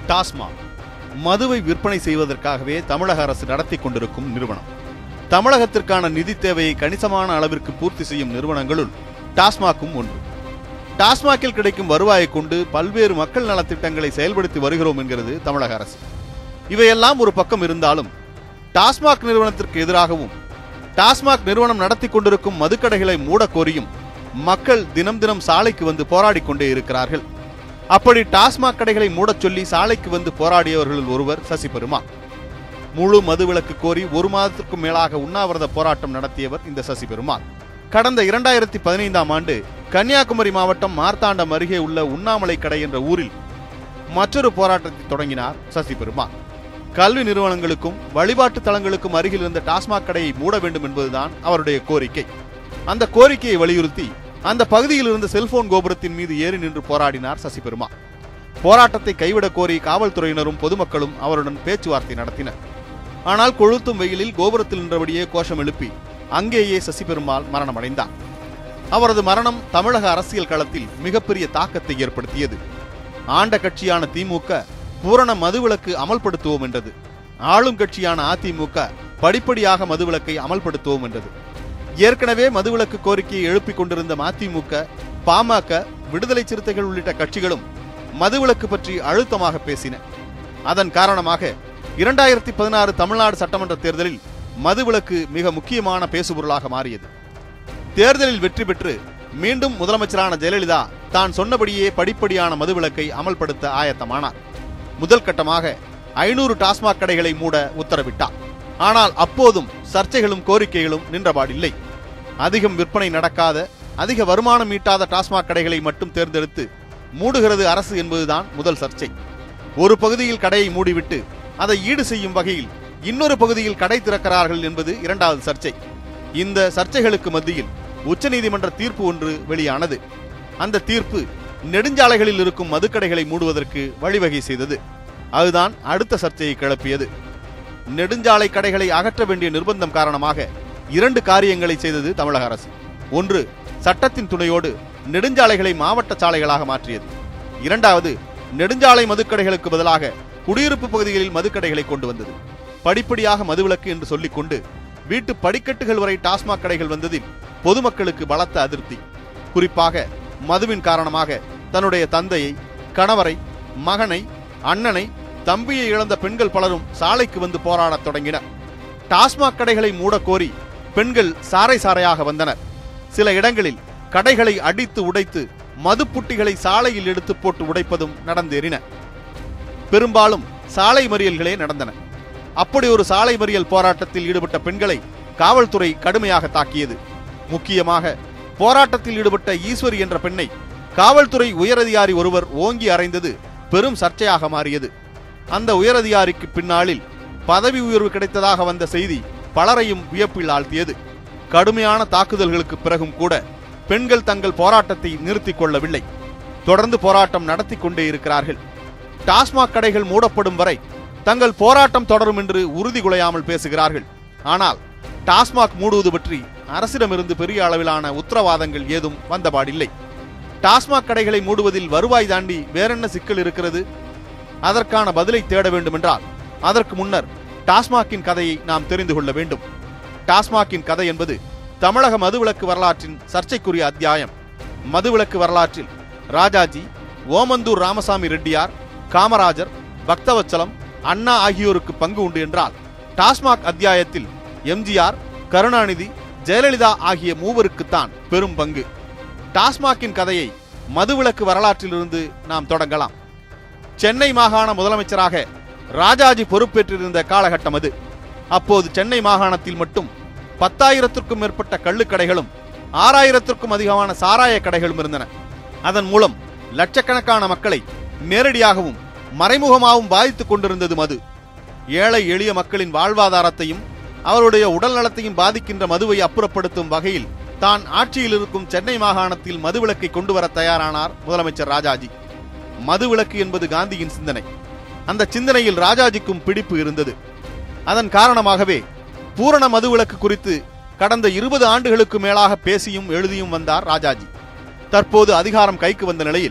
டாஸ்மாக் மதுவை விற்பனை செய்வதற்காகவே தமிழக அரசு நடத்தி கொண்டிருக்கும் நிறுவனம் தமிழகத்திற்கான நிதி தேவையை கணிசமான அளவிற்கு பூர்த்தி செய்யும் நிறுவனங்களுள் டாஸ்மாக்கும் ஒன்று டாஸ்மாகில் கிடைக்கும் வருவாயை கொண்டு பல்வேறு மக்கள் நலத்திட்டங்களை செயல்படுத்தி வருகிறோம் என்கிறது தமிழக அரசு இவையெல்லாம் ஒரு பக்கம் இருந்தாலும் டாஸ்மாக் நிறுவனத்திற்கு எதிராகவும் டாஸ்மாக் நிறுவனம் நடத்தி கொண்டிருக்கும் மதுக்கடைகளை மூடக் கோரியும் மக்கள் தினம் தினம் சாலைக்கு வந்து போராடிக் கொண்டே இருக்கிறார்கள் அப்படி டாஸ்மாக் கடைகளை மூடச் சொல்லி சாலைக்கு வந்து போராடியவர்களில் ஒருவர் சசி பெருமாள் முழு மதுவிலக்கு கோரி ஒரு மாதத்திற்கும் மேலாக உண்ணாவிரத போராட்டம் நடத்தியவர் இந்த சசி பெருமாள் கடந்த இரண்டாயிரத்தி பதினைந்தாம் ஆண்டு கன்னியாகுமரி மாவட்டம் மார்த்தாண்டம் அருகே உள்ள உண்ணாமலை கடை என்ற ஊரில் மற்றொரு போராட்டத்தை தொடங்கினார் சசி பெருமாள் கல்வி நிறுவனங்களுக்கும் வழிபாட்டு தலங்களுக்கும் அருகில் இருந்த டாஸ்மாக் கடையை மூட வேண்டும் என்பதுதான் அவருடைய கோரிக்கை அந்த கோரிக்கையை வலியுறுத்தி அந்த பகுதியில் இருந்த செல்போன் கோபுரத்தின் மீது ஏறி நின்று போராடினார் சசி பெருமாள் போராட்டத்தை கைவிடக் கோரி காவல்துறையினரும் பொதுமக்களும் அவருடன் பேச்சுவார்த்தை நடத்தினர் ஆனால் கொளுத்தும் வெயிலில் கோபுரத்தில் நின்றபடியே கோஷம் எழுப்பி அங்கேயே சசி பெருமாள் மரணமடைந்தார் அவரது மரணம் தமிழக அரசியல் களத்தில் மிகப்பெரிய தாக்கத்தை ஏற்படுத்தியது ஆண்ட கட்சியான திமுக பூரண மதுவிலக்கு அமல்படுத்துவோம் என்றது ஆளும் கட்சியான அதிமுக படிப்படியாக மதுவிலக்கை அமல்படுத்துவோம் என்றது ஏற்கனவே மதுவிலக்கு கோரிக்கையை எழுப்பிக் கொண்டிருந்த மதிமுக பாமக விடுதலை சிறுத்தைகள் உள்ளிட்ட கட்சிகளும் மதுவிலக்கு பற்றி அழுத்தமாக பேசின அதன் காரணமாக இரண்டாயிரத்தி பதினாறு தமிழ்நாடு சட்டமன்ற தேர்தலில் மதுவிலக்கு மிக முக்கியமான பேசுபொருளாக மாறியது தேர்தலில் வெற்றி பெற்று மீண்டும் முதலமைச்சரான ஜெயலலிதா தான் சொன்னபடியே படிப்படியான மதுவிலக்கை அமல்படுத்த ஆயத்தமானார் முதல் கட்டமாக ஐநூறு டாஸ்மாக் கடைகளை மூட உத்தரவிட்டார் ஆனால் அப்போதும் சர்ச்சைகளும் கோரிக்கைகளும் நின்றபாடில்லை அதிகம் விற்பனை நடக்காத அதிக வருமானம் ஈட்டாத டாஸ்மாக் கடைகளை மட்டும் தேர்ந்தெடுத்து மூடுகிறது அரசு என்பதுதான் முதல் சர்ச்சை ஒரு பகுதியில் கடையை மூடிவிட்டு அதை ஈடு செய்யும் வகையில் இன்னொரு பகுதியில் கடை திறக்கிறார்கள் என்பது இரண்டாவது சர்ச்சை இந்த சர்ச்சைகளுக்கு மத்தியில் உச்சநீதிமன்ற தீர்ப்பு ஒன்று வெளியானது அந்த தீர்ப்பு நெடுஞ்சாலைகளில் இருக்கும் மதுக்கடைகளை மூடுவதற்கு வழிவகை செய்தது அதுதான் அடுத்த சர்ச்சையை கிளப்பியது நெடுஞ்சாலை கடைகளை அகற்ற வேண்டிய நிர்பந்தம் காரணமாக இரண்டு காரியங்களை செய்தது தமிழக அரசு ஒன்று சட்டத்தின் துணையோடு நெடுஞ்சாலைகளை மாவட்ட சாலைகளாக மாற்றியது இரண்டாவது நெடுஞ்சாலை மதுக்கடைகளுக்கு பதிலாக குடியிருப்பு பகுதிகளில் மதுக்கடைகளை கொண்டு வந்தது படிப்படியாக மதுவிலக்கு என்று சொல்லிக்கொண்டு வீட்டு படிக்கட்டுகள் வரை டாஸ்மாக் கடைகள் வந்ததில் பொதுமக்களுக்கு பலத்த அதிருப்தி குறிப்பாக மதுவின் காரணமாக தன்னுடைய தந்தையை கணவரை மகனை அண்ணனை தம்பியை இழந்த பெண்கள் பலரும் சாலைக்கு வந்து போராடத் தொடங்கினர் டாஸ்மாக் கடைகளை மூடக் கோரி பெண்கள் சாறை சாறையாக வந்தனர் சில இடங்களில் கடைகளை அடித்து உடைத்து மதுப்புட்டிகளை சாலையில் எடுத்து போட்டு உடைப்பதும் நடந்தேறின பெரும்பாலும் சாலை மறியல்களே நடந்தன அப்படி ஒரு சாலை மறியல் போராட்டத்தில் ஈடுபட்ட பெண்களை காவல்துறை கடுமையாக தாக்கியது முக்கியமாக போராட்டத்தில் ஈடுபட்ட ஈஸ்வரி என்ற பெண்ணை காவல்துறை உயரதிகாரி ஒருவர் ஓங்கி அறைந்தது பெரும் சர்ச்சையாக மாறியது அந்த உயரதிகாரிக்கு பின்னாளில் பதவி உயர்வு கிடைத்ததாக வந்த செய்தி பலரையும் வியப்பில் ஆழ்த்தியது கடுமையான தாக்குதல்களுக்கு பிறகும் கூட பெண்கள் தங்கள் போராட்டத்தை நிறுத்திக் கொள்ளவில்லை தொடர்ந்து போராட்டம் நடத்தி கொண்டே இருக்கிறார்கள் டாஸ்மாக் கடைகள் மூடப்படும் வரை தங்கள் போராட்டம் தொடரும் என்று உறுதி குலையாமல் பேசுகிறார்கள் ஆனால் டாஸ்மாக் மூடுவது பற்றி அரசிடமிருந்து பெரிய அளவிலான உத்தரவாதங்கள் ஏதும் வந்தபாடில்லை டாஸ்மாக் கடைகளை மூடுவதில் வருவாய் தாண்டி வேறென்ன சிக்கல் இருக்கிறது அதற்கான பதிலை தேட வேண்டுமென்றால் அதற்கு முன்னர் டாஸ்மாக்கின் கதையை நாம் தெரிந்து கொள்ள வேண்டும் டாஸ்மாக்கின் கதை என்பது தமிழக மதுவிலக்கு வரலாற்றின் சர்ச்சைக்குரிய அத்தியாயம் மதுவிலக்கு வரலாற்றில் ராஜாஜி ஓமந்தூர் ராமசாமி ரெட்டியார் காமராஜர் பக்தவச்சலம் அண்ணா ஆகியோருக்கு பங்கு உண்டு என்றால் டாஸ்மாக் அத்தியாயத்தில் எம்ஜிஆர் கருணாநிதி ஜெயலலிதா ஆகிய மூவருக்குத்தான் பெரும் பங்கு டாஸ்மாக்கின் கதையை மதுவிலக்கு வரலாற்றிலிருந்து நாம் தொடங்கலாம் சென்னை மாகாண முதலமைச்சராக ராஜாஜி பொறுப்பேற்றிருந்த காலகட்டம் அது அப்போது சென்னை மாகாணத்தில் மட்டும் பத்தாயிரத்திற்கும் மேற்பட்ட கள்ளுக்கடைகளும் ஆறாயிரத்திற்கும் அதிகமான சாராய கடைகளும் இருந்தன அதன் மூலம் லட்சக்கணக்கான மக்களை நேரடியாகவும் மறைமுகமாகவும் பாதித்துக் கொண்டிருந்தது மது ஏழை எளிய மக்களின் வாழ்வாதாரத்தையும் அவருடைய உடல் நலத்தையும் பாதிக்கின்ற மதுவை அப்புறப்படுத்தும் வகையில் தான் ஆட்சியில் இருக்கும் சென்னை மாகாணத்தில் மதுவிலக்கை கொண்டு வர தயாரானார் முதலமைச்சர் ராஜாஜி மதுவிலக்கு என்பது காந்தியின் சிந்தனை அந்த சிந்தனையில் ராஜாஜிக்கும் பிடிப்பு இருந்தது அதன் காரணமாகவே பூரண மதுவிலக்கு குறித்து கடந்த இருபது ஆண்டுகளுக்கு மேலாக பேசியும் எழுதியும் வந்தார் ராஜாஜி தற்போது அதிகாரம் கைக்கு வந்த நிலையில்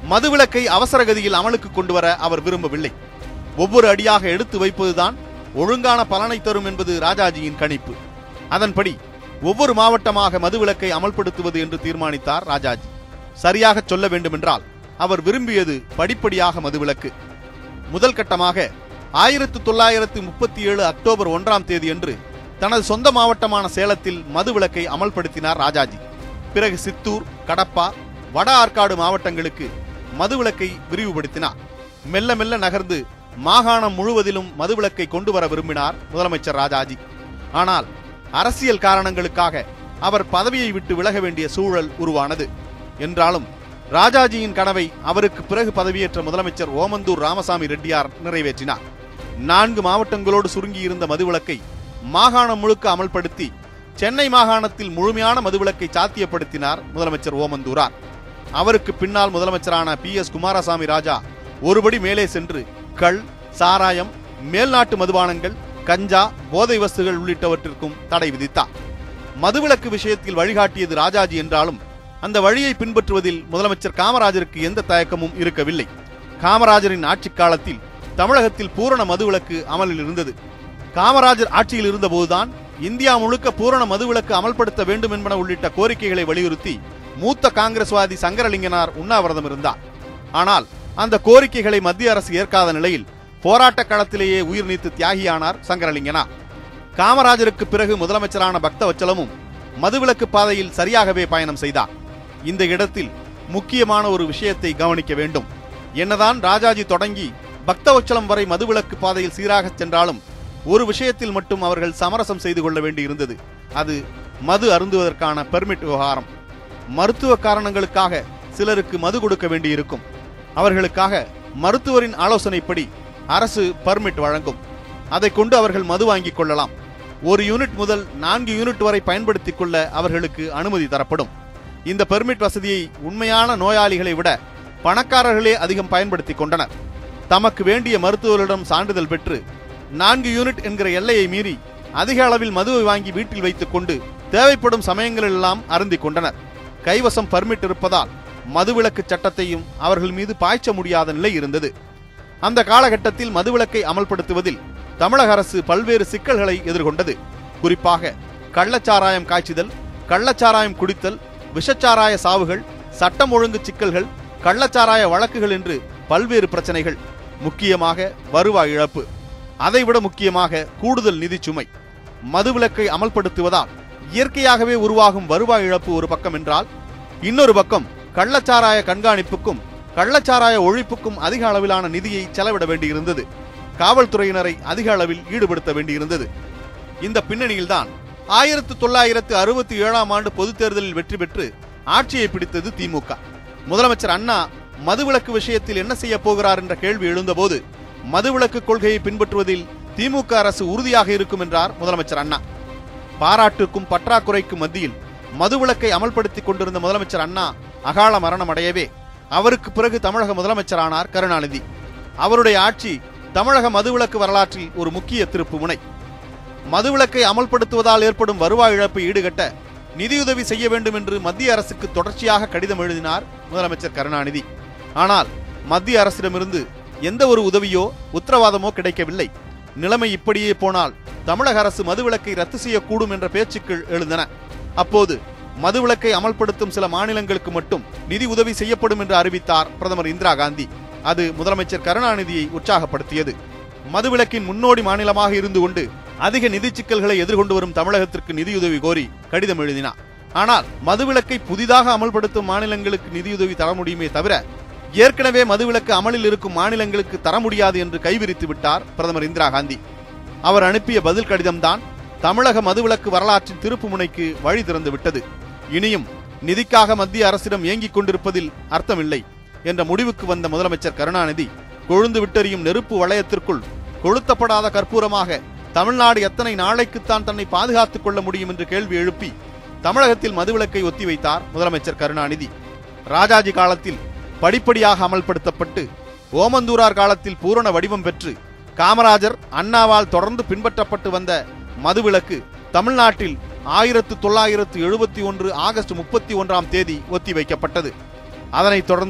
மதுவிலக்கை அவசரகதியில் அமலுக்கு கொண்டு வர அவர் விரும்பவில்லை ஒவ்வொரு அடியாக எடுத்து வைப்பதுதான் ஒழுங்கான பலனை தரும் என்பது ராஜாஜியின் கணிப்பு அதன்படி ஒவ்வொரு மாவட்டமாக மதுவிலக்கை அமல்படுத்துவது என்று தீர்மானித்தார் ராஜாஜி சரியாக சொல்ல வேண்டுமென்றால் அவர் விரும்பியது படிப்படியாக மதுவிலக்கு முதல் கட்டமாக ஆயிரத்து தொள்ளாயிரத்து முப்பத்தி ஏழு அக்டோபர் ஒன்றாம் தேதியன்று தனது சொந்த மாவட்டமான சேலத்தில் மதுவிலக்கை அமல்படுத்தினார் ராஜாஜி பிறகு சித்தூர் கடப்பா வட ஆற்காடு மாவட்டங்களுக்கு மதுவிலக்கை விரிவுபடுத்தினார் மெல்ல மெல்ல நகர்ந்து மாகாணம் முழுவதிலும் மதுவிலக்கை கொண்டு வர விரும்பினார் முதலமைச்சர் ராஜாஜி ஆனால் அரசியல் காரணங்களுக்காக அவர் பதவியை விட்டு விலக வேண்டிய சூழல் உருவானது என்றாலும் ராஜாஜியின் கனவை அவருக்கு பிறகு பதவியேற்ற முதலமைச்சர் ஓமந்தூர் ராமசாமி ரெட்டியார் நிறைவேற்றினார் நான்கு மாவட்டங்களோடு சுருங்கியிருந்த மதுவிலக்கை மாகாணம் முழுக்க அமல்படுத்தி சென்னை மாகாணத்தில் முழுமையான மதுவிலக்கை சாத்தியப்படுத்தினார் முதலமைச்சர் ஓமந்தூரார் அவருக்கு பின்னால் முதலமைச்சரான பி எஸ் குமாரசாமி ராஜா ஒருபடி மேலே சென்று கள் சாராயம் மேல்நாட்டு மதுபானங்கள் கஞ்சா போதை வஸ்துகள் உள்ளிட்டவற்றிற்கும் தடை விதித்தார் மதுவிலக்கு விஷயத்தில் வழிகாட்டியது ராஜாஜி என்றாலும் அந்த வழியை பின்பற்றுவதில் முதலமைச்சர் காமராஜருக்கு எந்த தயக்கமும் இருக்கவில்லை காமராஜரின் ஆட்சிக் காலத்தில் தமிழகத்தில் பூரண மதுவிலக்கு அமலில் இருந்தது காமராஜர் ஆட்சியில் இருந்தபோதுதான் இந்தியா முழுக்க பூரண மதுவிலக்கு அமல்படுத்த வேண்டும் என்பன உள்ளிட்ட கோரிக்கைகளை வலியுறுத்தி மூத்த காங்கிரஸ்வாதி சங்கரலிங்கனார் உண்ணாவிரதம் இருந்தார் ஆனால் அந்த கோரிக்கைகளை மத்திய அரசு ஏற்காத நிலையில் போராட்ட களத்திலேயே உயிர் நீத்து தியாகியானார் சங்கரலிங்கனார் காமராஜருக்கு பிறகு முதலமைச்சரான பக்தவச்சலமும் மதுவிலக்கு பாதையில் சரியாகவே பயணம் செய்தார் இந்த இடத்தில் முக்கியமான ஒரு விஷயத்தை கவனிக்க வேண்டும் என்னதான் ராஜாஜி தொடங்கி பக்தவச்சலம் வரை மதுவிலக்கு பாதையில் சீராக சென்றாலும் ஒரு விஷயத்தில் மட்டும் அவர்கள் சமரசம் செய்து கொள்ள வேண்டியிருந்தது அது மது அருந்துவதற்கான பெர்மிட் விவகாரம் மருத்துவ காரணங்களுக்காக சிலருக்கு மது கொடுக்க வேண்டியிருக்கும் அவர்களுக்காக மருத்துவரின் ஆலோசனைப்படி அரசு பர்மிட் வழங்கும் அதை கொண்டு அவர்கள் மது வாங்கிக் கொள்ளலாம் ஒரு யூனிட் முதல் நான்கு யூனிட் வரை பயன்படுத்திக் கொள்ள அவர்களுக்கு அனுமதி தரப்படும் இந்த பெர்மிட் வசதியை உண்மையான நோயாளிகளை விட பணக்காரர்களே அதிகம் பயன்படுத்திக் கொண்டனர் தமக்கு வேண்டிய மருத்துவரிடம் சான்றிதழ் பெற்று நான்கு யூனிட் என்கிற எல்லையை மீறி அதிக அளவில் மதுவை வாங்கி வீட்டில் வைத்துக் கொண்டு தேவைப்படும் சமயங்களெல்லாம் அருந்திக் கொண்டனர் கைவசம் பர்மிட் இருப்பதால் மதுவிலக்கு சட்டத்தையும் அவர்கள் மீது பாய்ச்ச முடியாத நிலை இருந்தது அந்த காலகட்டத்தில் மதுவிலக்கை அமல்படுத்துவதில் தமிழக அரசு பல்வேறு சிக்கல்களை எதிர்கொண்டது குறிப்பாக கள்ளச்சாராயம் காய்ச்சுதல் கள்ளச்சாராயம் குடித்தல் விஷச்சாராய சாவுகள் சட்டம் ஒழுங்கு சிக்கல்கள் கள்ளச்சாராய வழக்குகள் என்று பல்வேறு பிரச்சனைகள் முக்கியமாக வருவாய் இழப்பு அதைவிட முக்கியமாக கூடுதல் நிதி சுமை மதுவிலக்கை அமல்படுத்துவதால் இயற்கையாகவே உருவாகும் வருவாய் இழப்பு ஒரு பக்கம் என்றால் இன்னொரு பக்கம் கள்ளச்சாராய கண்காணிப்புக்கும் கள்ளச்சாராய ஒழிப்புக்கும் அதிக அளவிலான நிதியை செலவிட வேண்டியிருந்தது காவல்துறையினரை அதிக அளவில் ஈடுபடுத்த வேண்டியிருந்தது இந்த பின்னணியில்தான் ஆயிரத்து தொள்ளாயிரத்து அறுபத்தி ஏழாம் ஆண்டு பொதுத் தேர்தலில் வெற்றி பெற்று ஆட்சியை பிடித்தது திமுக முதலமைச்சர் அண்ணா மதுவிலக்கு விஷயத்தில் என்ன செய்ய போகிறார் என்ற கேள்வி எழுந்தபோது மதுவிலக்கு கொள்கையை பின்பற்றுவதில் திமுக அரசு உறுதியாக இருக்கும் என்றார் முதலமைச்சர் அண்ணா பாராட்டுக்கும் பற்றாக்குறைக்கும் மத்தியில் மதுவிலக்கை அமல்படுத்திக் கொண்டிருந்த முதலமைச்சர் அண்ணா அகால மரணம் அடையவே அவருக்கு பிறகு தமிழக முதலமைச்சரானார் கருணாநிதி அவருடைய ஆட்சி தமிழக மதுவிலக்கு வரலாற்றில் ஒரு முக்கிய திருப்பு முனை மதுவிலக்கை அமல்படுத்துவதால் ஏற்படும் வருவாய் இழப்பை ஈடுகட்ட நிதியுதவி செய்ய வேண்டும் என்று மத்திய அரசுக்கு தொடர்ச்சியாக கடிதம் எழுதினார் முதலமைச்சர் கருணாநிதி ஆனால் மத்திய அரசிடமிருந்து எந்த ஒரு உதவியோ உத்தரவாதமோ கிடைக்கவில்லை நிலைமை இப்படியே போனால் தமிழக அரசு மதுவிலக்கை ரத்து செய்யக்கூடும் என்ற பேச்சுக்கள் எழுந்தன அப்போது மதுவிலக்கை அமல்படுத்தும் சில மாநிலங்களுக்கு மட்டும் நிதி உதவி செய்யப்படும் என்று அறிவித்தார் பிரதமர் இந்திரா காந்தி அது முதலமைச்சர் கருணாநிதியை உற்சாகப்படுத்தியது மதுவிலக்கின் முன்னோடி மாநிலமாக இருந்து கொண்டு அதிக நிதி சிக்கல்களை எதிர்கொண்டு வரும் தமிழகத்திற்கு நிதியுதவி கோரி கடிதம் எழுதினார் ஆனால் மதுவிலக்கை புதிதாக அமல்படுத்தும் மாநிலங்களுக்கு நிதியுதவி தர முடியுமே தவிர ஏற்கனவே மதுவிலக்கு அமலில் இருக்கும் மாநிலங்களுக்கு தர முடியாது என்று கைவிரித்து விட்டார் பிரதமர் இந்திரா காந்தி அவர் அனுப்பிய பதில் கடிதம்தான் தமிழக மதுவிலக்கு வரலாற்றின் திருப்பு முனைக்கு வழி திறந்து விட்டது இனியும் நிதிக்காக மத்திய அரசிடம் ஏங்கிக் கொண்டிருப்பதில் அர்த்தமில்லை என்ற முடிவுக்கு வந்த முதலமைச்சர் கருணாநிதி கொழுந்து விட்டெறியும் நெருப்பு வளையத்திற்குள் கொளுத்தப்படாத கற்பூரமாக தமிழ்நாடு எத்தனை நாளைக்குத்தான் தன்னை பாதுகாத்துக் கொள்ள முடியும் என்று கேள்வி எழுப்பி தமிழகத்தில் மதுவிலக்கை ஒத்திவைத்தார் முதலமைச்சர் கருணாநிதி ராஜாஜி காலத்தில் படிப்படியாக அமல்படுத்தப்பட்டு ஓமந்தூரார் காலத்தில் பூரண வடிவம் பெற்று காமராஜர் அண்ணாவால் தொடர்ந்து பின்பற்றப்பட்டு வந்த மதுவிலக்கு தமிழ்நாட்டில் ஆயிரத்து தொள்ளாயிரத்து எழுபத்தி ஒன்று ஆகஸ்ட் முப்பத்தி ஒன்றாம் தேதி ஒத்திவைக்கப்பட்டது அதனைத் தொடர்ந்து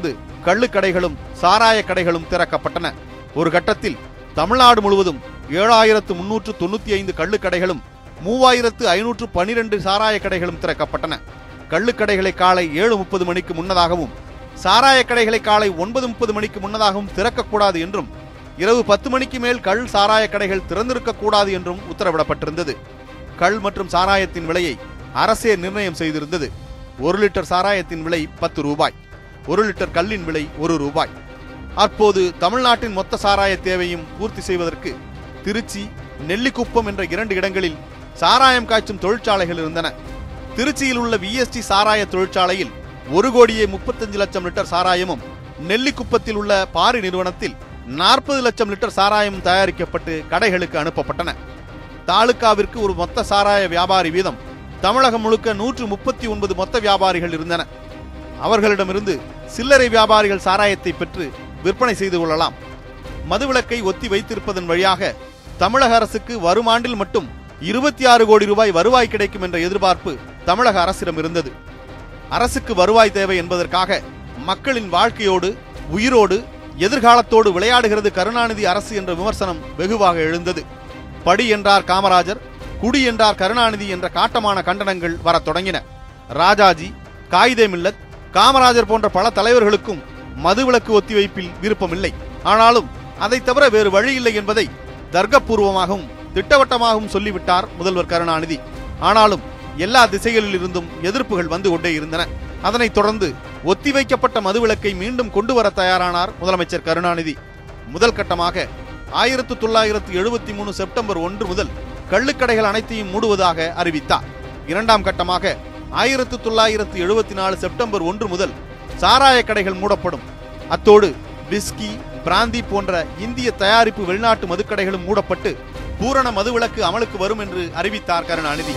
கள்ளுக்கடைகளும் சாராய கடைகளும் திறக்கப்பட்டன ஒரு கட்டத்தில் தமிழ்நாடு முழுவதும் ஏழாயிரத்து முன்னூற்று தொண்ணூத்தி ஐந்து கள்ளுக்கடைகளும் மூவாயிரத்து ஐநூற்று பனிரெண்டு சாராய கடைகளும் திறக்கப்பட்டன கள்ளுக்கடைகளை காலை ஏழு முப்பது மணிக்கு முன்னதாகவும் சாராய கடைகளை காலை ஒன்பது முப்பது மணிக்கு முன்னதாகவும் திறக்கக்கூடாது என்றும் இரவு பத்து மணிக்கு மேல் கள் சாராய கடைகள் திறந்திருக்க கூடாது என்றும் உத்தரவிடப்பட்டிருந்தது கள் மற்றும் சாராயத்தின் விலையை அரசே நிர்ணயம் செய்திருந்தது ஒரு லிட்டர் சாராயத்தின் விலை பத்து ரூபாய் ஒரு லிட்டர் கல்லின் விலை ஒரு ரூபாய் அப்போது தமிழ்நாட்டின் மொத்த சாராய தேவையும் பூர்த்தி செய்வதற்கு திருச்சி நெல்லிக்குப்பம் என்ற இரண்டு இடங்களில் சாராயம் காய்ச்சும் தொழிற்சாலைகள் இருந்தன திருச்சியில் உள்ள விஎஸ்டி சாராய தொழிற்சாலையில் ஒரு கோடியே முப்பத்தஞ்சு லட்சம் லிட்டர் சாராயமும் நெல்லிக்குப்பத்தில் உள்ள பாரி நிறுவனத்தில் நாற்பது லட்சம் லிட்டர் சாராயம் தயாரிக்கப்பட்டு கடைகளுக்கு அனுப்பப்பட்டன தாலுகாவிற்கு ஒரு மொத்த சாராய வியாபாரி வீதம் தமிழகம் முழுக்க நூற்று முப்பத்தி ஒன்பது மொத்த வியாபாரிகள் இருந்தன அவர்களிடமிருந்து சில்லறை வியாபாரிகள் சாராயத்தை பெற்று விற்பனை செய்து கொள்ளலாம் மதுவிலக்கை ஒத்தி வைத்திருப்பதன் வழியாக தமிழக அரசுக்கு வரும் ஆண்டில் மட்டும் இருபத்தி ஆறு கோடி ரூபாய் வருவாய் கிடைக்கும் என்ற எதிர்பார்ப்பு தமிழக அரசிடம் இருந்தது அரசுக்கு வருவாய் தேவை என்பதற்காக மக்களின் வாழ்க்கையோடு உயிரோடு எதிர்காலத்தோடு விளையாடுகிறது கருணாநிதி அரசு என்ற விமர்சனம் வெகுவாக எழுந்தது படி என்றார் காமராஜர் குடி என்றார் கருணாநிதி என்ற காட்டமான கண்டனங்கள் வரத் தொடங்கின ராஜாஜி காயிதே மில்லத் காமராஜர் போன்ற பல தலைவர்களுக்கும் மதுவிலக்கு ஒத்திவைப்பில் விருப்பமில்லை ஆனாலும் அதை தவிர வேறு வழி இல்லை என்பதை தர்க்கபூர்வமாகவும் திட்டவட்டமாகவும் சொல்லிவிட்டார் முதல்வர் கருணாநிதி ஆனாலும் எல்லா திசைகளில் இருந்தும் எதிர்ப்புகள் வந்து கொண்டே இருந்தன அதனைத் தொடர்ந்து ஒத்திவைக்கப்பட்ட மதுவிலக்கை மீண்டும் கொண்டு வர தயாரானார் முதலமைச்சர் கருணாநிதி முதல் கட்டமாக ஆயிரத்து தொள்ளாயிரத்து எழுபத்தி மூணு செப்டம்பர் ஒன்று முதல் கள்ளுக்கடைகள் அனைத்தையும் மூடுவதாக அறிவித்தார் இரண்டாம் கட்டமாக ஆயிரத்து தொள்ளாயிரத்து எழுபத்தி நாலு செப்டம்பர் ஒன்று முதல் சாராய கடைகள் மூடப்படும் அத்தோடு விஸ்கி பிராந்தி போன்ற இந்திய தயாரிப்பு வெளிநாட்டு மதுக்கடைகளும் மூடப்பட்டு பூரண மதுவிலக்கு அமலுக்கு வரும் என்று அறிவித்தார் கருணாநிதி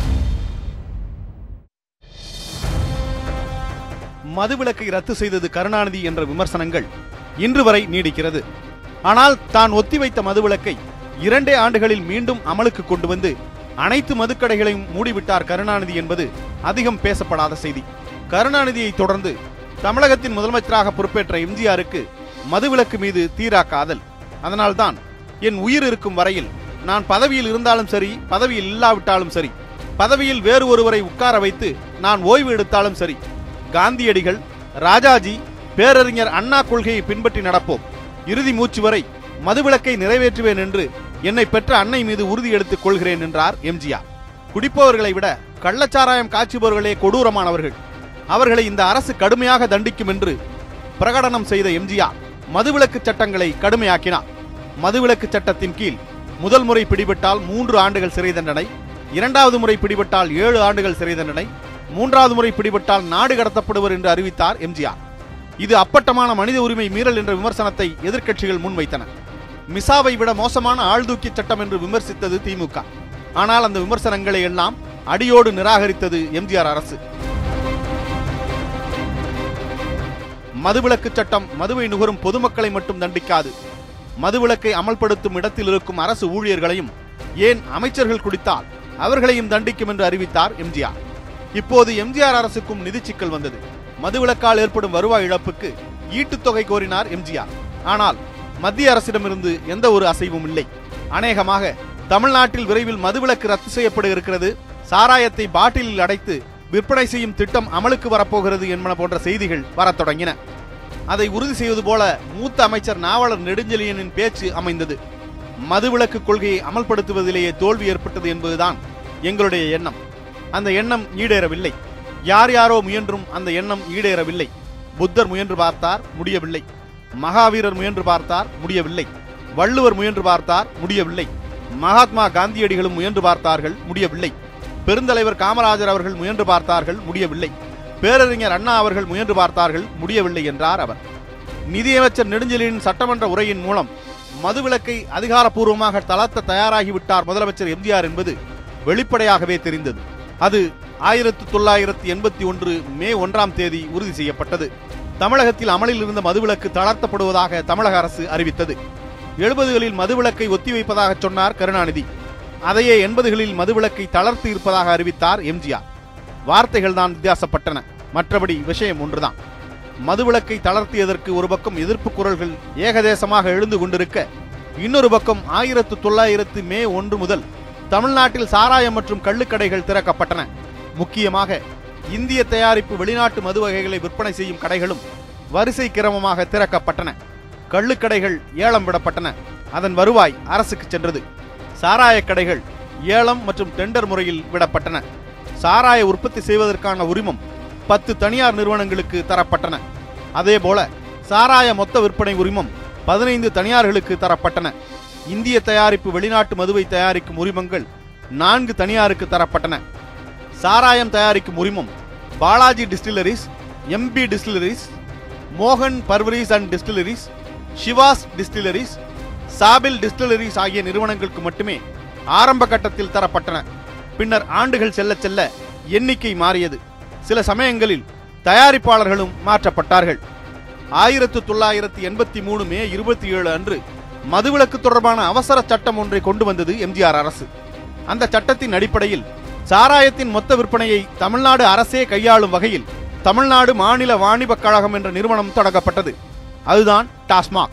மதுவிலக்கை ரத்து செய்தது கருணாநிதி என்ற விமர்சனங்கள் இன்று வரை நீடிக்கிறது ஆனால் தான் ஒத்திவைத்த மதுவிலக்கை இரண்டே ஆண்டுகளில் மீண்டும் அமலுக்கு கொண்டு வந்து அனைத்து மதுக்கடைகளையும் மூடிவிட்டார் கருணாநிதி என்பது அதிகம் பேசப்படாத செய்தி கருணாநிதியை தொடர்ந்து தமிழகத்தின் முதலமைச்சராக பொறுப்பேற்ற எம்ஜிஆருக்கு மதுவிலக்கு மீது தீரா காதல் அதனால்தான் என் உயிர் இருக்கும் வரையில் நான் பதவியில் இருந்தாலும் சரி பதவியில் இல்லாவிட்டாலும் சரி பதவியில் வேறு ஒருவரை உட்கார வைத்து நான் ஓய்வு எடுத்தாலும் சரி காந்தியடிகள் ராஜாஜி பேரறிஞர் அண்ணா கொள்கையை பின்பற்றி நடப்போம் இறுதி மூச்சு வரை மதுவிலக்கை நிறைவேற்றுவேன் என்று என்னை பெற்ற அன்னை மீது உறுதி எடுத்துக் கொள்கிறேன் என்றார் எம்ஜிஆர் குடிப்பவர்களை விட கள்ளச்சாராயம் காய்ச்சுபவர்களே கொடூரமானவர்கள் அவர்களை இந்த அரசு கடுமையாக தண்டிக்கும் என்று பிரகடனம் செய்த எம்ஜிஆர் மதுவிலக்கு சட்டங்களை கடுமையாக்கினார் மதுவிலக்கு சட்டத்தின் கீழ் முதல் முறை பிடிபட்டால் மூன்று ஆண்டுகள் சிறை தண்டனை இரண்டாவது முறை பிடிபட்டால் ஏழு ஆண்டுகள் சிறை தண்டனை மூன்றாவது முறை பிடிபட்டால் நாடு கடத்தப்படுவர் என்று அறிவித்தார் எம்ஜிஆர் இது அப்பட்டமான மனித உரிமை மீறல் என்ற விமர்சனத்தை எதிர்க்கட்சிகள் முன்வைத்தன மிசாவை விட மோசமான ஆழ்தூக்கி சட்டம் என்று விமர்சித்தது திமுக ஆனால் அந்த விமர்சனங்களை எல்லாம் அடியோடு நிராகரித்தது எம்ஜிஆர் அரசு மதுவிலக்கு சட்டம் மதுவை நுகரும் பொதுமக்களை மட்டும் தண்டிக்காது மதுவிலக்கை அமல்படுத்தும் இடத்தில் இருக்கும் அரசு ஊழியர்களையும் ஏன் அமைச்சர்கள் குடித்தால் அவர்களையும் தண்டிக்கும் என்று அறிவித்தார் எம்ஜிஆர் இப்போது எம்ஜிஆர் அரசுக்கும் நிதி சிக்கல் வந்தது மதுவிலக்கால் ஏற்படும் வருவாய் இழப்புக்கு ஈட்டுத் தொகை கோரினார் எம்ஜிஆர் ஆனால் மத்திய அரசிடமிருந்து எந்த ஒரு அசைவும் இல்லை அநேகமாக தமிழ்நாட்டில் விரைவில் மதுவிலக்கு ரத்து செய்யப்பட இருக்கிறது சாராயத்தை பாட்டிலில் அடைத்து விற்பனை செய்யும் திட்டம் அமலுக்கு வரப்போகிறது என்பன போன்ற செய்திகள் வரத் தொடங்கின அதை உறுதி செய்வது போல மூத்த அமைச்சர் நாவலர் நெடுஞ்செழியனின் பேச்சு அமைந்தது மதுவிலக்கு கொள்கையை அமல்படுத்துவதிலேயே தோல்வி ஏற்பட்டது என்பதுதான் எங்களுடைய எண்ணம் அந்த எண்ணம் ஈடேறவில்லை யார் யாரோ முயன்றும் அந்த எண்ணம் ஈடேறவில்லை புத்தர் முயன்று பார்த்தார் முடியவில்லை மகாவீரர் முயன்று பார்த்தார் முடியவில்லை வள்ளுவர் முயன்று பார்த்தார் முடியவில்லை மகாத்மா காந்தியடிகளும் முயன்று பார்த்தார்கள் முடியவில்லை பெருந்தலைவர் காமராஜர் அவர்கள் முயன்று பார்த்தார்கள் முடியவில்லை பேரறிஞர் அண்ணா அவர்கள் முயன்று பார்த்தார்கள் முடியவில்லை என்றார் அவர் நிதியமைச்சர் நெடுஞ்செழியனின் சட்டமன்ற உரையின் மூலம் மதுவிலக்கை அதிகாரப்பூர்வமாக தளர்த்த தயாராகிவிட்டார் முதலமைச்சர் எம்ஜிஆர் என்பது வெளிப்படையாகவே தெரிந்தது அது ஆயிரத்து தொள்ளாயிரத்து எண்பத்தி ஒன்று மே ஒன்றாம் தேதி உறுதி செய்யப்பட்டது தமிழகத்தில் அமலில் இருந்த மதுவிலக்கு தளர்த்தப்படுவதாக தமிழக அரசு அறிவித்தது எழுபதுகளில் மதுவிலக்கை ஒத்திவைப்பதாக சொன்னார் கருணாநிதி அதையே எண்பதுகளில் மதுவிலக்கை தளர்த்தி இருப்பதாக அறிவித்தார் எம்ஜிஆர் வார்த்தைகள் தான் வித்தியாசப்பட்டன மற்றபடி விஷயம் ஒன்றுதான் மதுவிலக்கை தளர்த்தியதற்கு ஒரு பக்கம் எதிர்ப்பு குரல்கள் ஏகதேசமாக எழுந்து கொண்டிருக்க இன்னொரு பக்கம் ஆயிரத்து தொள்ளாயிரத்து மே ஒன்று முதல் தமிழ்நாட்டில் சாராயம் மற்றும் கள்ளுக்கடைகள் திறக்கப்பட்டன முக்கியமாக இந்திய தயாரிப்பு வெளிநாட்டு மது வகைகளை விற்பனை செய்யும் கடைகளும் வரிசை கிரமமாக திறக்கப்பட்டன கள்ளுக்கடைகள் ஏலம் விடப்பட்டன அதன் வருவாய் அரசுக்கு சென்றது சாராய கடைகள் ஏலம் மற்றும் டெண்டர் முறையில் விடப்பட்டன சாராய உற்பத்தி செய்வதற்கான உரிமம் பத்து தனியார் நிறுவனங்களுக்கு தரப்பட்டன அதேபோல சாராய மொத்த விற்பனை உரிமம் பதினைந்து தனியார்களுக்கு தரப்பட்டன இந்திய தயாரிப்பு வெளிநாட்டு மதுவை தயாரிக்கும் உரிமங்கள் நான்கு தனியாருக்கு தரப்பட்டன சாராயம் தயாரிக்கும் உரிமம் பாலாஜி டிஸ்டிலரிஸ் எம்பி டிஸ்டிலரிஸ் மோகன் breweries and distilleries Sivas distilleries சாபில் டிஸ்டிலரிஸ் ஆகிய நிறுவனங்களுக்கு மட்டுமே ஆரம்ப கட்டத்தில் தரப்பட்டன பின்னர் ஆண்டுகள் செல்ல செல்ல எண்ணிக்கை மாறியது சில சமயங்களில் தயாரிப்பாளர்களும் மாற்றப்பட்டார்கள் ஆயிரத்து தொள்ளாயிரத்து எண்பத்தி மூணு மே இருபத்தி ஏழு அன்று மதுவிலக்கு தொடர்பான அவசர சட்டம் ஒன்றை கொண்டு வந்தது எம்ஜிஆர் அரசு அந்த சட்டத்தின் அடிப்படையில் சாராயத்தின் மொத்த விற்பனையை தமிழ்நாடு அரசே கையாளும் வகையில் தமிழ்நாடு மாநில வாணிபக் கழகம் என்ற நிறுவனம் தொடங்கப்பட்டது அதுதான் டாஸ்மாக்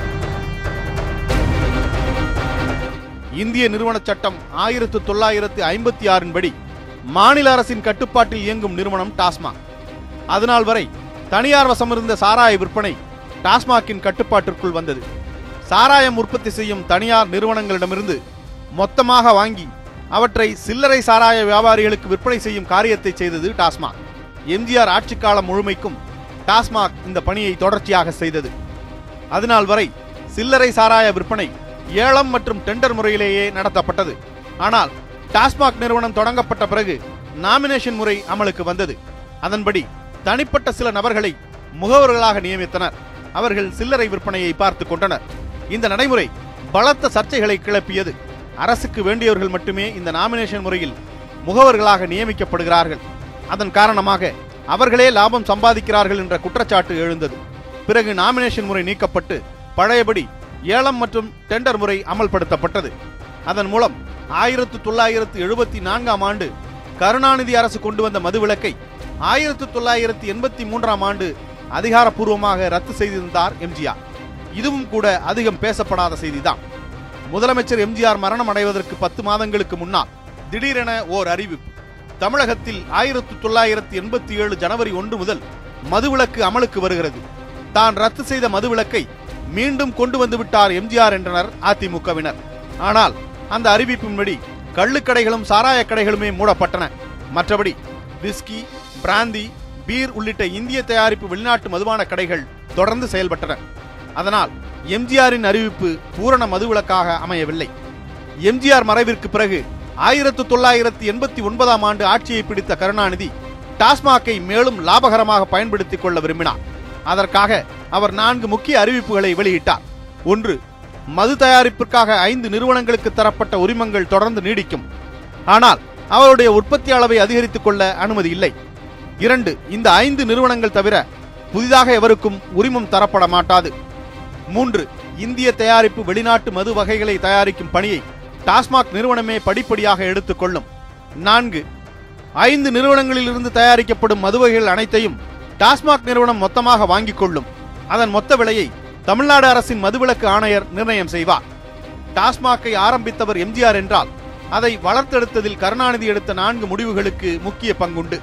இந்திய நிறுவனச் சட்டம் ஆயிரத்து தொள்ளாயிரத்து ஐம்பத்தி ஆறின் படி மாநில அரசின் கட்டுப்பாட்டில் இயங்கும் நிறுவனம் டாஸ்மாக் அதனால் வரை தனியார் வசம் இருந்த சாராய விற்பனை டாஸ்மாக்கின் கட்டுப்பாட்டிற்குள் வந்தது சாராயம் உற்பத்தி செய்யும் தனியார் நிறுவனங்களிடமிருந்து மொத்தமாக வாங்கி அவற்றை சில்லறை சாராய வியாபாரிகளுக்கு விற்பனை செய்யும் காரியத்தை செய்தது டாஸ்மாக் எம்ஜிஆர் ஆட்சிக் காலம் முழுமைக்கும் டாஸ்மாக் இந்த பணியை தொடர்ச்சியாக செய்தது அதனால் வரை சில்லறை சாராய விற்பனை ஏலம் மற்றும் டெண்டர் முறையிலேயே நடத்தப்பட்டது ஆனால் டாஸ்மாக் நிறுவனம் தொடங்கப்பட்ட பிறகு நாமினேஷன் முறை அமலுக்கு வந்தது அதன்படி தனிப்பட்ட சில நபர்களை முகவர்களாக நியமித்தனர் அவர்கள் சில்லறை விற்பனையை பார்த்துக் கொண்டனர் இந்த நடைமுறை பலத்த சர்ச்சைகளை கிளப்பியது அரசுக்கு வேண்டியவர்கள் மட்டுமே இந்த நாமினேஷன் முறையில் முகவர்களாக நியமிக்கப்படுகிறார்கள் அதன் காரணமாக அவர்களே லாபம் சம்பாதிக்கிறார்கள் என்ற குற்றச்சாட்டு எழுந்தது பிறகு நாமினேஷன் முறை நீக்கப்பட்டு பழையபடி ஏலம் மற்றும் டெண்டர் முறை அமல்படுத்தப்பட்டது அதன் மூலம் ஆயிரத்து தொள்ளாயிரத்து எழுபத்தி நான்காம் ஆண்டு கருணாநிதி அரசு கொண்டு வந்த மதுவிலக்கை ஆயிரத்து தொள்ளாயிரத்து எண்பத்தி மூன்றாம் ஆண்டு அதிகாரப்பூர்வமாக ரத்து செய்திருந்தார் எம்ஜிஆர் இதுவும் கூட அதிகம் பேசப்படாத செய்திதான் முதலமைச்சர் எம்ஜிஆர் மரணம் அடைவதற்கு பத்து மாதங்களுக்கு முன்னால் திடீரென ஓர் அறிவிப்பு தமிழகத்தில் ஆயிரத்து தொள்ளாயிரத்து எண்பத்தி ஏழு ஜனவரி ஒன்று முதல் மதுவிலக்கு அமலுக்கு வருகிறது தான் ரத்து செய்த மதுவிலக்கை மீண்டும் கொண்டு வந்து விட்டார் எம்ஜிஆர் என்றனர் அதிமுகவினர் ஆனால் அந்த அறிவிப்பின்படி கள்ளுக்கடைகளும் சாராய கடைகளுமே மூடப்பட்டன மற்றபடி விஸ்கி பிராந்தி பீர் உள்ளிட்ட இந்திய தயாரிப்பு வெளிநாட்டு மதுபான கடைகள் தொடர்ந்து செயல்பட்டன அதனால் எம்ஜிஆரின் அறிவிப்பு பூரண மதுவிலக்காக அமையவில்லை எம்ஜிஆர் மறைவிற்கு பிறகு ஆயிரத்து தொள்ளாயிரத்து எண்பத்தி ஒன்பதாம் ஆண்டு ஆட்சியை பிடித்த கருணாநிதி டாஸ்மாகை மேலும் லாபகரமாக பயன்படுத்திக் கொள்ள விரும்பினார் அதற்காக அவர் நான்கு முக்கிய அறிவிப்புகளை வெளியிட்டார் ஒன்று மது தயாரிப்பிற்காக ஐந்து நிறுவனங்களுக்கு தரப்பட்ட உரிமங்கள் தொடர்ந்து நீடிக்கும் ஆனால் அவருடைய உற்பத்தி அளவை அதிகரித்துக் கொள்ள அனுமதி இல்லை இரண்டு இந்த ஐந்து நிறுவனங்கள் தவிர புதிதாக எவருக்கும் உரிமம் தரப்பட மாட்டாது மூன்று இந்திய தயாரிப்பு வெளிநாட்டு மது வகைகளை தயாரிக்கும் பணியை டாஸ்மாக் நிறுவனமே படிப்படியாக எடுத்துக்கொள்ளும் நான்கு ஐந்து நிறுவனங்களிலிருந்து தயாரிக்கப்படும் மது வகைகள் அனைத்தையும் டாஸ்மாக் நிறுவனம் மொத்தமாக வாங்கிக் கொள்ளும் அதன் மொத்த விலையை தமிழ்நாடு அரசின் மதுவிலக்கு ஆணையர் நிர்ணயம் செய்வார் டாஸ்மாகை ஆரம்பித்தவர் எம்ஜிஆர் என்றால் அதை வளர்த்தெடுத்ததில் கருணாநிதி எடுத்த நான்கு முடிவுகளுக்கு முக்கிய பங்குண்டு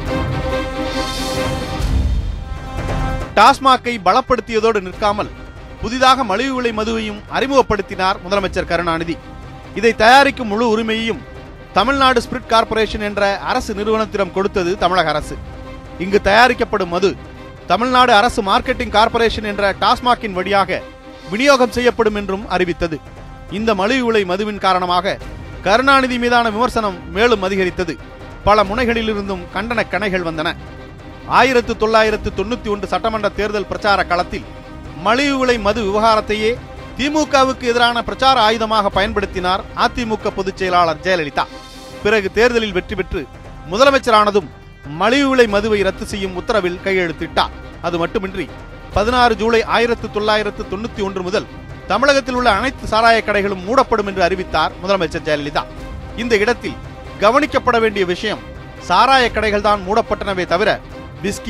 டாஸ்மாகை பலப்படுத்தியதோடு நிற்காமல் புதிதாக மலிவு விலை மதுவையும் அறிமுகப்படுத்தினார் முதலமைச்சர் கருணாநிதி இதை தயாரிக்கும் முழு உரிமையையும் தமிழ்நாடு ஸ்பிரிட் கார்ப்பரேஷன் என்ற அரசு நிறுவனத்திடம் கொடுத்தது தமிழக அரசு இங்கு தயாரிக்கப்படும் மது தமிழ்நாடு அரசு மார்க்கெட்டிங் கார்ப்பரேஷன் என்ற டாஸ்மாகின் வழியாக விநியோகம் செய்யப்படும் என்றும் அறிவித்தது இந்த மலிவு விலை மதுவின் காரணமாக கருணாநிதி மீதான விமர்சனம் மேலும் அதிகரித்தது பல முனைகளிலிருந்தும் கண்டன கணைகள் வந்தன ஆயிரத்து தொள்ளாயிரத்து தொண்ணூத்தி ஒன்று சட்டமன்ற தேர்தல் பிரச்சார களத்தில் மலிவு விலை மது விவகாரத்தையே திமுகவுக்கு எதிரான பிரச்சார ஆயுதமாக பயன்படுத்தினார் அதிமுக பொதுச் செயலாளர் ஜெயலலிதா பிறகு தேர்தலில் வெற்றி பெற்று முதலமைச்சரானதும் மலிவு விலை மதுவை ரத்து செய்யும் உத்தரவில் கையெழுத்திட்டார் அது மட்டுமின்றி பதினாறு ஜூலை ஆயிரத்து தொள்ளாயிரத்து தொண்ணூத்தி ஒன்று முதல் தமிழகத்தில் உள்ள அனைத்து சாராய கடைகளும் மூடப்படும் என்று அறிவித்தார் முதலமைச்சர் ஜெயலலிதா இந்த இடத்தில் கவனிக்கப்பட வேண்டிய விஷயம் சாராய கடைகள் தான் மூடப்பட்டனவே தவிர விஸ்கி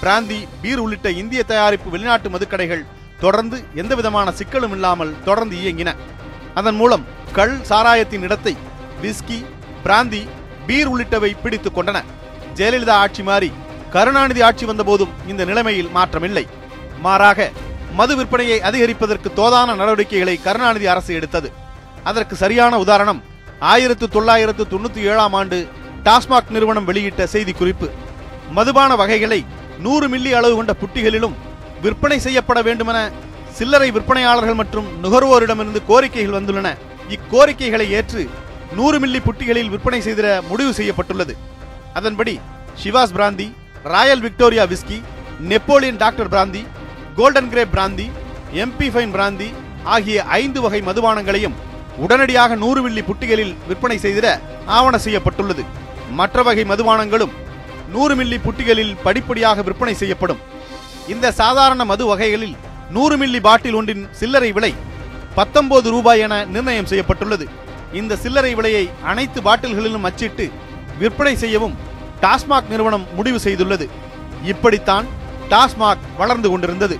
பிராந்தி பீர் உள்ளிட்ட இந்திய தயாரிப்பு வெளிநாட்டு மதுக்கடைகள் தொடர்ந்து எந்தவிதமான சிக்கலும் இல்லாமல் தொடர்ந்து இயங்கின அதன் மூலம் கள் சாராயத்தின் இடத்தை விஸ்கி பிராந்தி பீர் உள்ளிட்டவை பிடித்துக் கொண்டன ஜெயலலிதா ஆட்சி மாறி கருணாநிதி ஆட்சி வந்தபோதும் இந்த நிலைமையில் மாற்றமில்லை மாறாக மது விற்பனையை அதிகரிப்பதற்கு தோதான நடவடிக்கைகளை கருணாநிதி அரசு எடுத்தது அதற்கு சரியான உதாரணம் ஆயிரத்து தொள்ளாயிரத்து தொண்ணூத்தி ஏழாம் ஆண்டு டாஸ்மாக் நிறுவனம் வெளியிட்ட செய்திக்குறிப்பு மதுபான வகைகளை நூறு மில்லி அளவு கொண்ட புட்டிகளிலும் விற்பனை செய்யப்பட வேண்டுமென சில்லறை விற்பனையாளர்கள் மற்றும் நுகர்வோரிடமிருந்து கோரிக்கைகள் வந்துள்ளன இக்கோரிக்கைகளை ஏற்று நூறு மில்லி புட்டிகளில் விற்பனை செய்திட முடிவு செய்யப்பட்டுள்ளது அதன்படி Sivas brandy royal Victoria whisky Napoleon doctor brandy golden grape brandy MP fine brandy ஆகிய ஐந்து வகை மதுபானங்களையும் உடனடியாக நூறு மில்லி புட்டிகளில் விற்பனை செய்திட ஆவண செய்யப்பட்டுள்ளது மற்ற வகை மதுபானங்களும் நூறு மில்லி புட்டிகளில் படிப்படியாக விற்பனை செய்யப்படும் இந்த சாதாரண மது வகைகளில் நூறு மில்லி பாட்டில் ஒன்றின் சில்லறை விலை பத்தொன்பது ரூபாய் என நிர்ணயம் செய்யப்பட்டுள்ளது இந்த சில்லறை விலையை அனைத்து பாட்டில்களிலும் அச்சிட்டு விற்பனை செய்யவும் டாஸ்மாக் நிறுவனம் முடிவு செய்துள்ளது இப்படித்தான் டாஸ்மாக் வளர்ந்து கொண்டிருந்தது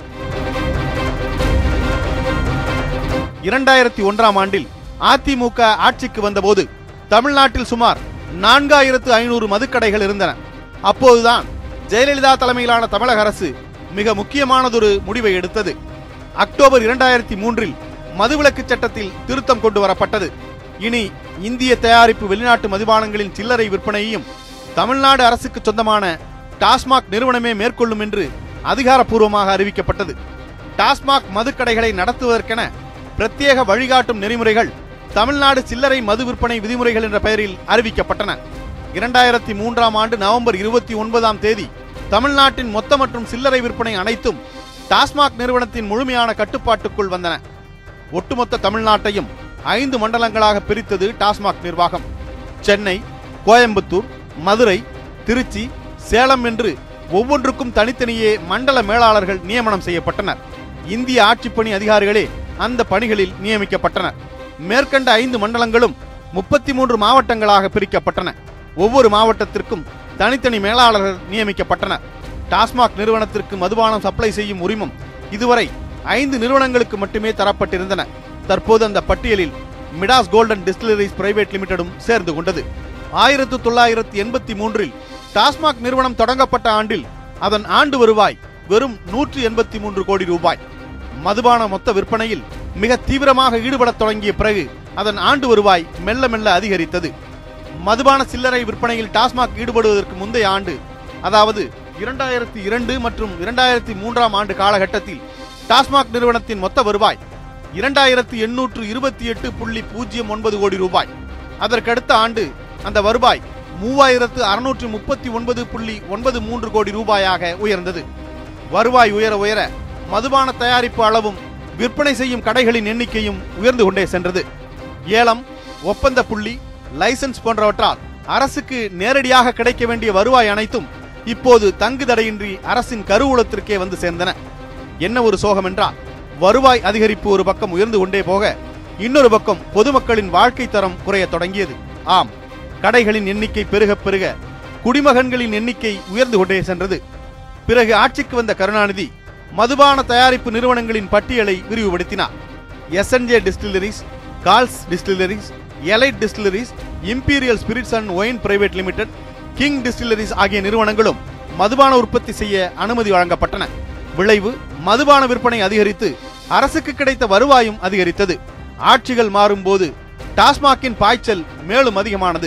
இரண்டாயிரத்தி ஒன்றாம் ஆண்டில் அதிமுக ஆட்சிக்கு வந்தபோது தமிழ்நாட்டில் சுமார் நான்காயிரத்து ஐநூறு மதுக்கடைகள் இருந்தன அப்போதுதான் ஜெயலலிதா தலைமையிலான தமிழக அரசு மிக முக்கியமானதொரு முடிவை எடுத்தது அக்டோபர் இரண்டாயிரத்தி மூன்றில் மதுவிலக்கு சட்டத்தில் திருத்தம் கொண்டு வரப்பட்டது இனி இந்திய தயாரிப்பு வெளிநாட்டு மதுபானங்களின் சில்லறை விற்பனையையும் தமிழ்நாடு அரசுக்கு சொந்தமான டாஸ்மாக் நிறுவனமே மேற்கொள்ளும் என்று அதிகாரப்பூர்வமாக அறிவிக்கப்பட்டது டாஸ்மாக் மதுக்கடைகளை நடத்துவதற்கென பிரத்யேக வழிகாட்டும் நெறிமுறைகள் தமிழ்நாடு சில்லறை மது விற்பனை விதிமுறைகள் என்ற பெயரில் அறிவிக்கப்பட்டன இரண்டாயிரத்தி மூன்றாம் ஆண்டு நவம்பர் இருபத்தி ஒன்பதாம் தேதி தமிழ்நாட்டின் மொத்த மற்றும் சில்லறை விற்பனை அனைத்தும் டாஸ்மாக் நிறுவனத்தின் முழுமையான கட்டுப்பாட்டுக்குள் வந்தன ஒட்டுமொத்த தமிழ்நாட்டையும் ஐந்து மண்டலங்களாக பிரித்தது டாஸ்மாக் நிர்வாகம் சென்னை கோயம்புத்தூர் மதுரை திருச்சி சேலம் என்று ஒவ்வொன்றுக்கும் தனித்தனியே மண்டல மேலாளர்கள் நியமனம் செய்யப்பட்டனர் இந்திய ஆட்சிப்பணி அதிகாரிகளே அந்த பணிகளில் நியமிக்கப்பட்டனர் மேற்கண்ட ஐந்து மண்டலங்களும் முப்பத்தி மூன்று மாவட்டங்களாக பிரிக்கப்பட்டன ஒவ்வொரு மாவட்டத்திற்கும் தனித்தனி மேலாளர்கள் நியமிக்கப்பட்டனர் டாஸ்மாக் நிறுவனத்திற்கு மதுபானம் சப்ளை செய்யும் உரிமம் இதுவரை ஐந்து நிறுவனங்களுக்கு மட்டுமே தரப்பட்டிருந்தன தற்போது அந்த பட்டியலில் மிடாஸ் கோல்டன் டிஸ்டிலரிஸ் பிரைவேட் லிமிடெடும் சேர்ந்து கொண்டது ஆயிரத்து தொள்ளாயிரத்து எண்பத்தி மூன்றில் டாஸ்மாக் நிறுவனம் தொடங்கப்பட்ட ஆண்டில் அதன் ஆண்டு வருவாய் வெறும் நூற்று எண்பத்தி மூன்று கோடி ரூபாய் மதுபான மொத்த விற்பனையில் மிக தீவிரமாக ஈடுபடத் தொடங்கிய பிறகு அதன் ஆண்டு வருவாய் மெல்ல மெல்ல அதிகரித்தது மதுபான சில்லறை விற்பனையில் டாஸ்மாக் ஈடுபடுவதற்கு முந்தைய ஆண்டு அதாவது இரண்டாயிரத்தி இரண்டு மற்றும் இரண்டாயிரத்தி மூன்றாம் ஆண்டு காலகட்டத்தில் டாஸ்மாக் நிறுவனத்தின் மொத்த வருவாய் இரண்டாயிரத்தி எண்ணூற்று இருபத்தி எட்டு புள்ளி பூஜ்ஜியம் ஒன்பது கோடி ரூபாய் அதற்கடுத்த ஆண்டு அந்த வருவாய் மூவாயிரத்து அறுநூற்று முப்பத்தி ஒன்பது புள்ளி ஒன்பது மூன்று கோடி ரூபாயாக உயர்ந்தது வருவாய் உயர உயர மதுபான தயாரிப்பு அளவும் விற்பனை செய்யும் கடைகளின் எண்ணிக்கையும் உயர்ந்து கொண்டே சென்றது ஏலம் ஒப்பந்த புள்ளி லைசன்ஸ் போன்றவற்றால் அரசுக்கு நேரடியாக கிடைக்க வேண்டிய வருவாய் அனைத்தும் இப்போது தங்கு தடையின்றி அரசின் கருவூலத்திற்கே வந்து சேர்ந்தன என்ன ஒரு சோகம் என்றால் வருவாய் அதிகரிப்பு ஒரு பக்கம் உயர்ந்து கொண்டே போக இன்னொரு பக்கம் பொதுமக்களின் வாழ்க்கை தரம் குறையத் தொடங்கியது ஆம் கடைகளின் எண்ணிக்கை பெருக பெருக குடிமகன்களின் எண்ணிக்கை உயர்ந்து கொண்டே சென்றது பிறகு ஆட்சிக்கு வந்த கருணாநிதி மதுபான தயாரிப்பு நிறுவனங்களின் பட்டியலை விரிவுபடுத்தினார் S N J distilleries Kals distilleries elite distilleries imperial spirits and wine private limited king distilleries ஆகிய நிறுவனங்களும் மதுபான உற்பத்தி செய்ய அனுமதி வழங்கப்பட்டன விளைவு மதுபான விற்பனை அதிகரித்து அரசுக்கு கிடைத்த வருவாயும் அதிகரித்தது ஆட்சிகள் மாறும்போது டாஸ்மாகின் பாய்ச்சல் மேலும் அதிகமானது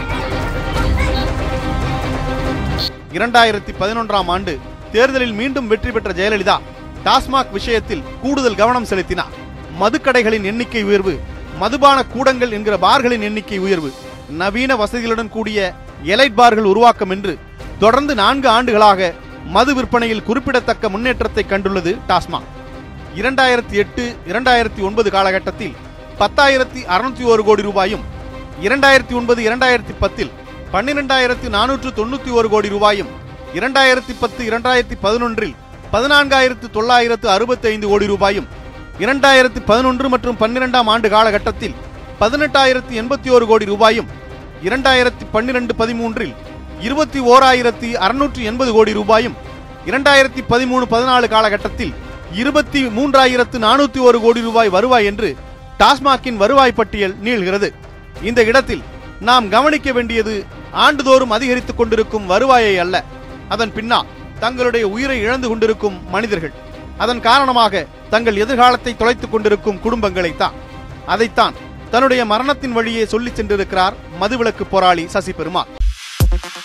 இரண்டாயிரத்தி பதினொன்றாம் ஆண்டு தேர்தலில் மீண்டும் வெற்றி பெற்ற ஜெயலலிதா டாஸ்மாக் விஷயத்தில் கூடுதல் கவனம் செலுத்தினார் மதுக்கடைகளின் எண்ணிக்கை உயர்வு மதுபான கூடங்கள் என்கிற பார்களின் எண்ணிக்கை உயர்வு நவீன வசதிகளுடன் கூடிய எலைட் பார்கள் உருவாக்கம் என்று தொடர்ந்து நான்கு ஆண்டுகளாக மது விற்பனையில் குறிப்பிடத்தக்க முன்னேற்றத்தை கண்டுள்ளது டாஸ்மாக் இரண்டாயிரத்தி எட்டு இரண்டாயிரத்தி ஒன்பது காலகட்டத்தில் பத்தாயிரத்தி அறுநூத்தி ஒரு கோடி ரூபாயும் இரண்டாயிரத்தி ஒன்பது இரண்டாயிரத்தி பத்தில் பன்னிரெண்டாயிரத்தி நானூற்று தொண்ணூத்தி ஒரு கோடி ரூபாயும் இரண்டாயிரத்தி பத்து இரண்டாயிரத்தி பதினொன்றில் பதினான்காயிரத்து தொள்ளாயிரத்து அறுபத்தி ஐந்து கோடி ரூபாயும் இரண்டாயிரத்தி பதினொன்று மற்றும் பன்னிரெண்டாம் ஆண்டு காலகட்டத்தில் பதினெட்டாயிரத்தி எண்பத்தி ஒரு கோடி ரூபாயும் இரண்டாயிரத்தி பன்னிரண்டு பதிமூன்றில் இருபத்தி ஓராயிரத்தி அறுநூற்று எண்பது கோடி ரூபாயும் இரண்டாயிரத்தி பதிமூணு பதினாலு காலகட்டத்தில் இருபத்தி மூன்றாயிரத்து நானூத்தி ஒரு கோடி ரூபாய் வருவாய் என்று டாஸ்மாகின் வருவாய் பட்டியல் நீள்கிறது இந்த இடத்தில் நாம் கவனிக்க வேண்டியது ஆண்டுதோறும் அதிகரித்துக் கொண்டிருக்கும் வருவாயை அல்ல அதன் பின்னால் தங்களுடைய உயிரை இழந்து கொண்டிருக்கும் மனிதர்கள் அதன் காரணமாக தங்கள் எதிர்காலத்தை தொலைத்துக் கொண்டிருக்கும் குடும்பங்களைத்தான் அதைத்தான் தன்னுடைய மரணத்தின் வழியே சொல்லிச் சென்றிருக்கிறார் மதுவிலக்கு போராளி சசி பெருமாள்